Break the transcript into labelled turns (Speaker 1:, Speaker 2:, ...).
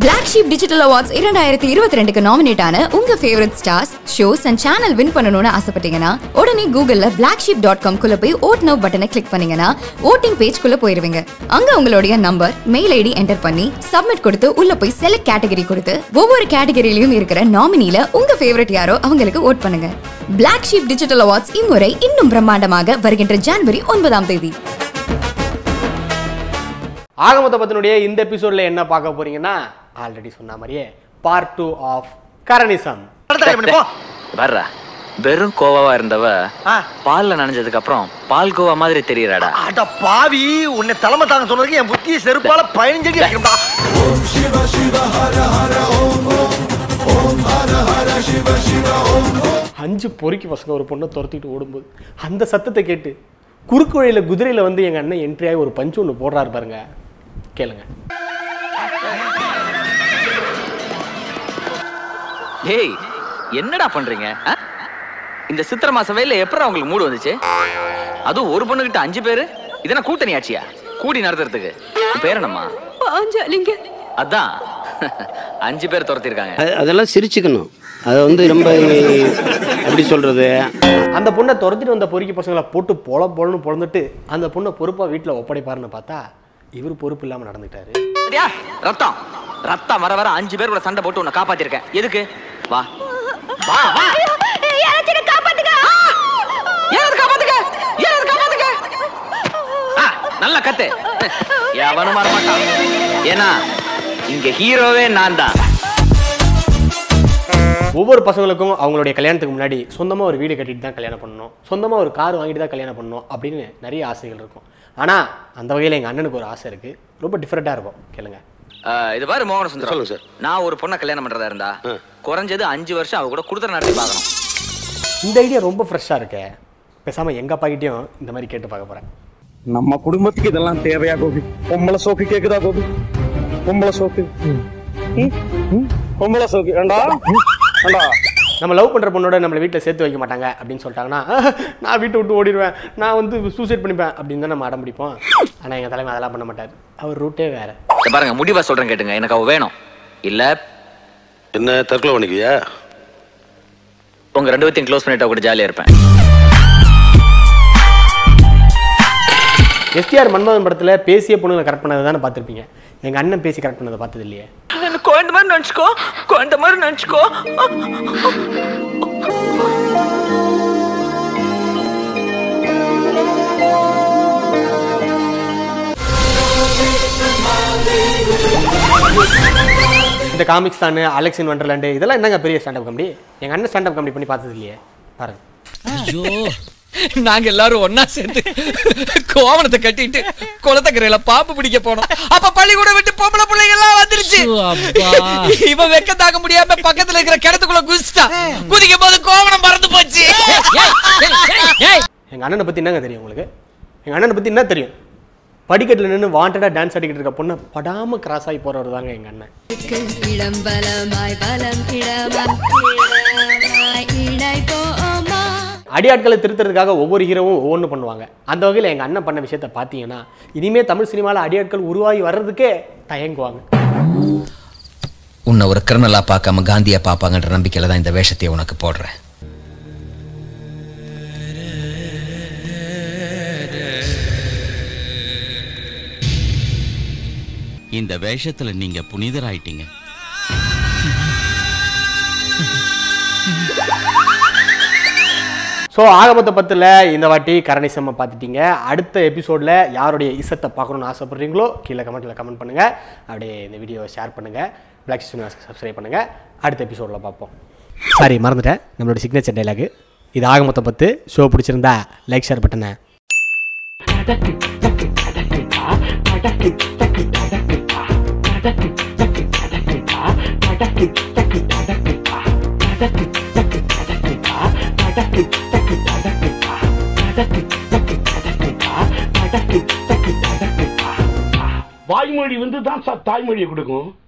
Speaker 1: Black Sheep Digital Awards இரண்டாயிரத்தி இருபத்தி ரெண்டுக்கு நாமினேட் ஆன உங்க favourite stars shows and channel win பண்ணணும்னு ஆசைப்பட்டீங்கன்னா உடனே கூகுள்ல பிளாக் ஷீப் டாட் காம் குள்ள போய் ஓட் நவ் பட்டனை கிளிக் பண்ணீங்கன்னா ஓட்டிங் பேஜ் குள்ள போயிருவீங்க அங்க உங்களுடைய நம்பர் மெயில் ஐடி என்டர் பண்ணி சப்மிட் கொடுத்து உள்ள போய் செலக்ட் கேட்டகரி கொடுத்து ஒவ்வொரு கேட்டகரியிலும் இருக்கிற நாமினில உங்க ஃபேவரட் யாரோ அவங்களுக்கு ஓட் பண்ணுங்க Black Sheep டிஜிட்டல் அவார்ட்ஸ் இம்முறை இன்னும் பிரம்மாண்டமாக வருகின்ற ஜனவரி ஒன்பதாம் தேதி
Speaker 2: ஆகமத்தை பத்தினுடைய இந்த எபிசோட்ல என்ன பார்க்க போறீங்கன்னா ஆல்ரெடி சொன்ன மாதிரியே பார்ட் டூ ஆஃப் கரணிசம்
Speaker 3: வர்றா வெறும் கோவாவா இருந்தவ
Speaker 4: ஆ.
Speaker 3: பால்ல நனைஞ்சதுக்கு அப்புறம் பால் கோவா மாதிரி தெரியறாடா
Speaker 4: அட பாவி உன்னை தலைமை தாங்க சொன்னதுக்கு என் புத்தியை செருப்பால பதினஞ்சு அடி அடிக்கணும்டா
Speaker 2: அஞ்சு பொறுக்கி பசங்க ஒரு பொண்ணை துரத்திட்டு ஓடும்போது அந்த சத்தத்தை கேட்டு குறுக்கு வழியில குதிரையில வந்து எங்க அண்ணன் என்ட்ரி ஆகி ஒரு பஞ்சு ஒன்று போடுறாரு பாருங்க கேளுங்க
Speaker 3: டேய் என்னடா பண்றீங்க ஆ? இந்த சித்திர மாச வேலையில எப்பறம் உங்களுக்கு மூடு வந்துச்சு அதுவும் ஒரு பொண்ணுகிட்ட அஞ்சு பேரு இதென்ன கூட்டணி ஆட்சியா கூடி நடத்துறதுக்கு உன் பேர் என்னம்மா அதான் அஞ்சு பேர் துரத்திருக்காங்க
Speaker 5: அது- அதெல்லாம் சிரிச்சுக்கணும் அதை வந்து ரொம்ப எப்படி சொல்றது
Speaker 2: அந்த பொண்ணை துரத்திட்டு வந்த பொறுக்கி பசங்களை போட்டு பொல பொலன்னு பொழந்துட்டு அந்த பொண்ணை பொறுப்பா வீட்டில் ஒப்படைப்பாருன்னு பார்த்தா இவர் பொறுப்பு இல்லாமல் நடந்துட்டாரு
Speaker 3: சரியா ரத்தம் ரத்தம் வர வர அஞ்சு பேர் கூட சண்டை போட்டு உன்னை காப்பாத்திருக்கேன் எதுக்கு வா வா வா யாராவது காப்பாத்துக்க யாராவது காப்பாத்துக்க ஆ, நல்லா கத்து எவனும் வர மாட்டான் ஏன்னா இங்க ஹீரோவே நான் தான்
Speaker 2: ஒவ்வொரு பசங்களுக்கும் அவங்களுடைய கல்யாணத்துக்கு முன்னாடி சொந்தமாக ஒரு வீடு கட்டிட்டு தான் கல்யாணம் பண்ணணும் சொந்தமாக ஒரு கார் வாங்கிட்டு தான் கல்யாணம் பண்ணணும் அப்படின்னு நிறைய ஆசைகள் இருக்கும் ஆனால் அந்த வகையில் எங்கள் அண்ணனுக்கு ஒரு ஆசை இருக்குது ரொம்ப டிஃப்ரெண்ட்டாக இருக்கும் கேளுங்க
Speaker 3: ஆ, இது பாரு மோகன சுந்தரம்
Speaker 5: சொல்லுங்க சார்.
Speaker 3: நான் ஒரு பொண்ணை கல்யாணம் பண்றதா இருந்தா குறைஞ்சது அஞ்சு வருஷம் அவ கூட குடுத்தர நடத்தி பார்க்கணும்
Speaker 2: இந்த ஐடியா ரொம்ப ஃப்ரெஷ்ஷாக இருக்கே பேசாமல் எங்கள் அப்பாக்கிட்டையும் இந்த மாதிரி கேட்டு பார்க்க போகிறேன்
Speaker 6: நம்ம குடும்பத்துக்கு இதெல்லாம் தேவையா கோபி பொம்பளை சோக்கு கேக்குதா கோபி பொம்பளை சோக்கு ம்? ம்? பொம்பளை சோக்கு ஏண்டா ஏண்டா
Speaker 2: நம்ம லவ் பண்ணுற பொண்ணோட நம்மளை வீட்டில் சேர்த்து வைக்க மாட்டாங்க அப்படின்னு சொல்லிட்டாங்கன்னா நான் வீட்டை விட்டு ஓடிடுவேன் நான் வந்து சூசைட் பண்ணிப்பேன் அப்படின்னு தான் நம்ம அடம் பிடிப்போம் ஆனால் எங்கள் தலைமை அதெல்லாம் பண்ண மாட்டார் அவர் ரூட்டே வேறு
Speaker 3: இத பாருங்க முடிவா சொல்றேன் கேட்டுங்க எனக்கு அவ வேணும் இல்ல
Speaker 5: என்ன தற்கொலை பண்ணிக்குவியா
Speaker 3: உங்க ரெண்டு பேத்தையும் க்ளோஸ் பண்ணிட்டா கூட ஜாலியா இருப்பேன்
Speaker 2: எஸ்டிஆர் மன்மதன் படத்தில் பேசிய பொண்ணுங்களை கரெக்ட் பண்ணதை தானே பார்த்துருப்பீங்க எங்கள் அண்ணன் பேசி கரெக்ட் பண்ணதை பார்த்தது இல்லையே
Speaker 7: குழந்தை மாதிரி நினச்சிக்கோ குழந்தை மாதிரி நினச்சிக்கோ
Speaker 2: இந்த காமிக்ஸ் தானு அலெக்ஸ் இன் வண்டர்லாண்டு இதெல்லாம் என்னங்க பெரிய ஸ்டாண்டப் காமெடி எங்கள் அண்ணன் ஸ்டாண்டப் காமெடி பண்ணி பார்த்தது இல்லையே பாருங்க
Speaker 8: ஐயோ நாங்க எல்லாரும் ஒன்னா சேர்ந்து கோவணத்தை கட்டிட்டு குளத்தக்கரையில பாம்பு பிடிக்க போனோம் அப்ப பள்ளிக்கூடம் விட்டு பொம்பளை பிள்ளைங்க எல்லாம் வந்துருச்சு இவன் வெக்க தாங்க முடியாம பக்கத்துல இருக்கிற கிணத்துக்குள்ள குதிச்சிட்டா குதிக்கும் போது கோவணம் மறந்து போச்சு
Speaker 2: எங்கள் அண்ணனை பற்றி என்னங்க தெரியும் உங்களுக்கு எங்கள் அண்ணனை பற்றி என்ன தெரியும் படிக்கட்டில் நின்று வாண்டடாக டான்ஸ் ஆடிக்கிட்டு இருக்க பொண்ணை படாமல் கிராஸ் ஆகி போகிறவர் தாங்க எங்கள் அண்ணன்
Speaker 9: இடம் பலமாய் பலம் இடமாய் இடமாய் இடை போமா
Speaker 2: அடியாட்களை திருத்துறதுக்காக ஒவ்வொரு ஹீரோவும் ஒவ்வொன்று பண்ணுவாங்க அந்த வகையில் எங்கள் அண்ணன் பண்ண விஷயத்த பார்த்தீங்கன்னா இனிமேல் தமிழ் சினிமாவில் அடியாட்கள் உருவாகி வர்றதுக்கே தயங்குவாங்க
Speaker 8: உன்னை ஒரு கிரிமினலா பார்க்காம காந்தியா பாப்பாங்கன்ற நம்பிக்கையில தான் இந்த வேஷத்தையே உனக்கு போடுறேன்
Speaker 10: இந்த வேஷத்துல நீங்க புனிதராயிட்டீங்க
Speaker 2: ஸோ ஆகமத்தை பத்தில் இந்த வாட்டி கரணிசம்மை பார்த்துட்டீங்க அடுத்த எபிசோடில் யாருடைய இசத்தை பார்க்கணுன்னு ஆசைப்படுறீங்களோ கீழே கமெண்ட்டில் கமெண்ட் பண்ணுங்கள் அப்படியே இந்த வீடியோவை ஷேர் பண்ணுங்கள் பிளாக் சினிமாஸ்க்கு சப்ஸ்கிரைப் பண்ணுங்கள் அடுத்த எபிசோடில் பார்ப்போம் சாரி மறந்துட்டேன் நம்மளோட சிக்னேச்சர் டைலாக் இது ஆகமத்தை பத்து ஷோ பிடிச்சிருந்தா லைக் ஷேர் பட்டனை
Speaker 6: வாய்மொழி வந்து தான் தாய்மொழியை கொடுக்கும்